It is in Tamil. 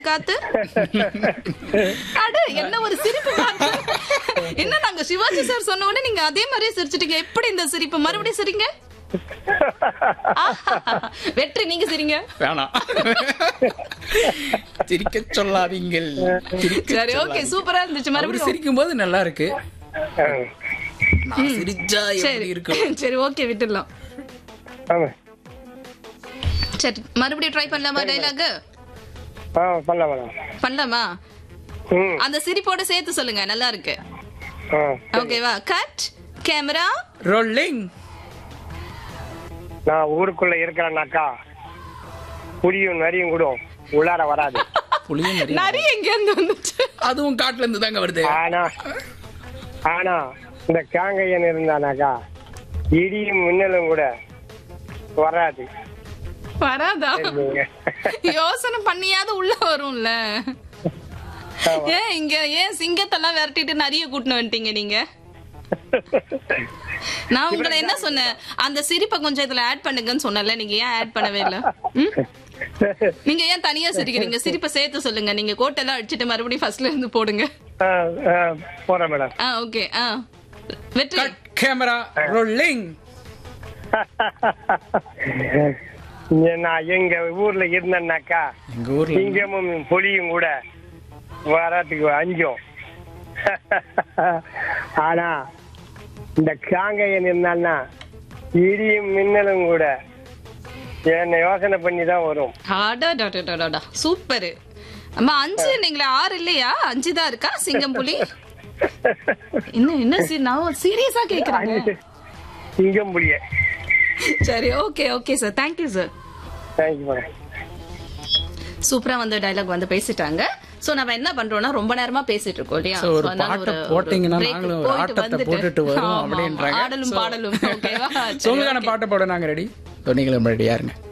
காத்து அட என்ன ஒரு சிரிப்பு காத்து என்ன நாங்க சிவாஜி சார் சொன்ன உடனே நீங்க அதே மாதிரியே சிரிச்சிட்டீங்க எப்படி இந்த சிரிப்பு மறுபடியும் சிரிங்க ஆஹா. வெற்றி நீங்க சிரிங்க வேணாம் சிரிக்க சொல்லாதீங்கள் சிரிக்க சரி ஓகே சூப்பரா இருந்துச்சு அவர் மறுபடியும் சிரிக்கும் போது நல்லா இருக்கு நான் சிரிச்சா சரி எப்படி இருக்கும் சரி ஓகே விட்டுடலாம் ஆமா சரி மறுபடியும் ட்ரை பண்ணலாமா டைலாக் ஆ பண்ணலாம் மேடம் பண்ணலாமா ம் அந்த சிரிப்போட சேர்த்து சொல்லுங்க நல்லா இருக்கு ஆ ஓகேவா கட் கேமரா ரோலிங் நான் ஊருக்குள்ள இருக்கிறேன்னாக்கா புலியும் நரியும் கூட உள்ளார வராது புளியும் நிறைய நிறைய எங்க இருந்து வந்துச்சு அதுவும் காட்டுல இருந்து தாங்க வருது ஆனா ஆனா இந்த காங்கையன் இருந்தானாக்கா இடியும் மின்னலும் கூட வராது வராதா சரிங்க. யோசனை பண்ணியாவது உள்ள வரும்ல ஆமா. ஏன் இங்க ஏன் சிங்கத்தெல்லாம் விரட்டிட்டு நிறைய கூட்டினு வந்துட்டீங்க நீங்க நான் உங்களை என்ன சொன்னேன் அந்த சிரிப்பை கொஞ்சம் இதுல ஆட் பண்ணுங்கன்னு சொன்னல நீங்க ஏன் ஆட் பண்ணவே இல்ல ம்? நீங்க ஏன் தனியா சிரிக்கிறீங்க சிரிப்பை சேர்த்து சொல்லுங்க நீங்க கோட்டெல்லாம் அடிச்சிட்டு மறுபடியும் ஃபர்ஸ்ட்ல இருந்து போடுங்க ஆ, ஆ, போறேன் மேடம் ஆ ஓகே ஆ வெற்றி கட் கேமரா ரோலிங் நான் எங்க ஊர்ல இருந்தேன்னாக்கா எங்க ஊர்ல சிங்கமும் புலியும் கூட வரத்துக்கு அஞ்சும் ஆனா இந்த காங்கையன் இருந்தான்னா இடியும் மின்னலும் கூட என்ன யோசனை பண்ணி தான் வரும் அடடடடடடா சூப்பர் அம்மா அஞ்சு நீங்களா ஆறு இல்லையா அஞ்சு தான் இருக்கா சிங்கம் புலி என்ன என்ன சி- நான் சீரியஸா கேக்குறேன் சிங்கம் புலிய சரி okay okay sir thank you sir thank you madam சூப்பரா வந்து டயலாக் வந்து பேசிட்டாங்க சோ நம்ம என்ன பண்றோம்னா ரொம்ப நேரமா பேசிட்டு இருக்கோம் இல்லையா So, ஒரு So, அதனால பாட்டை ஒரு- போட்டீங்கன்னா ஒரு break நாங்களும் ஒரு போயிட்டு ஆட்டத்தை வந்துட்டு. போட்டுட்டு வரோம் ஆமா, ஆமா. அப்படின்றாங்க ஆடலும் So, பாடலும் ஓகேவா so உங்களுக்கான பாட்டை போட நாங்க ரெடி நீங்களும் ரெடியா இருங்க